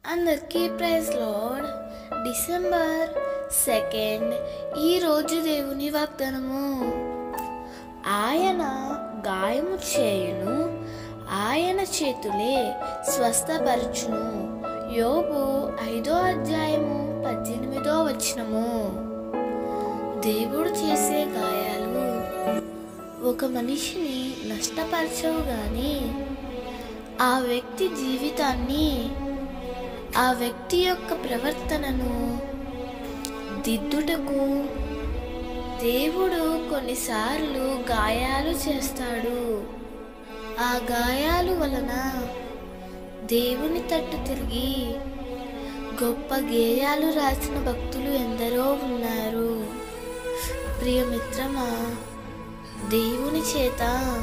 అందరికీ praise lord December second ఈరోజు దేవుని వాగ్దానము ఆయన గాయము చేయును ఆయన చేతులే స్వస్థపరచును యోబు ఐదో అధ్యాయము పద్దెనిమిదో వచనము దేవుడు చేసే గాయాలు ఒక మనిషిని నష్టపరచవు కానీ ఆ వ్యక్తి జీవితాన్ని ఆ వ్యక్తి యొక్క ప్రవర్తనను దిద్దుటకు దేవుడు కొన్నిసార్లు గాయాలు చేస్తాడు ఆ గాయాలు వలన దేవుని తట్టు తిరిగి గొప్ప గేయాలు రాసిన భక్తులు ఎందరో ఉన్నారు ప్రియమిత్రమా దేవుని చేత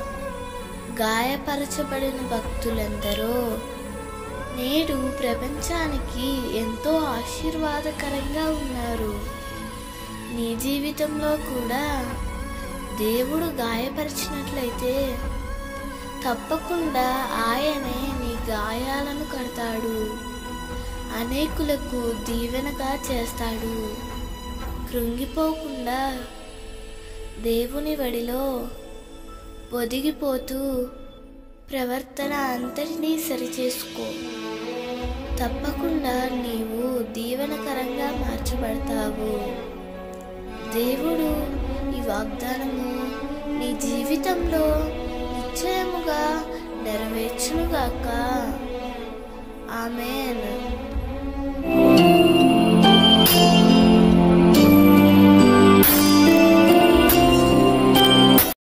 గాయపరచబడిన భక్తులెందరో నేడు ప్రపంచానికి ఎంతో ఆశీర్వాదకరంగా ఉన్నారు నీ జీవితంలో కూడా దేవుడు గాయపరిచినట్లయితే తప్పకుండా ఆయనే నీ గాయాలను కడతాడు అనేకులకు దీవెనగా చేస్తాడు కృంగిపోకుండా దేవుని వడిలో ఒదిగిపోతూ ప్రవర్తన అంతటినీ సరిచేసుకో తప్పకుండా నీవు దీవెనకరంగా మార్చబడతావు దేవుడు ఈ వాగ్దానము నీ జీవితంలో నిశ్చయముగా నెరవేర్చునుగాక ఆమెన్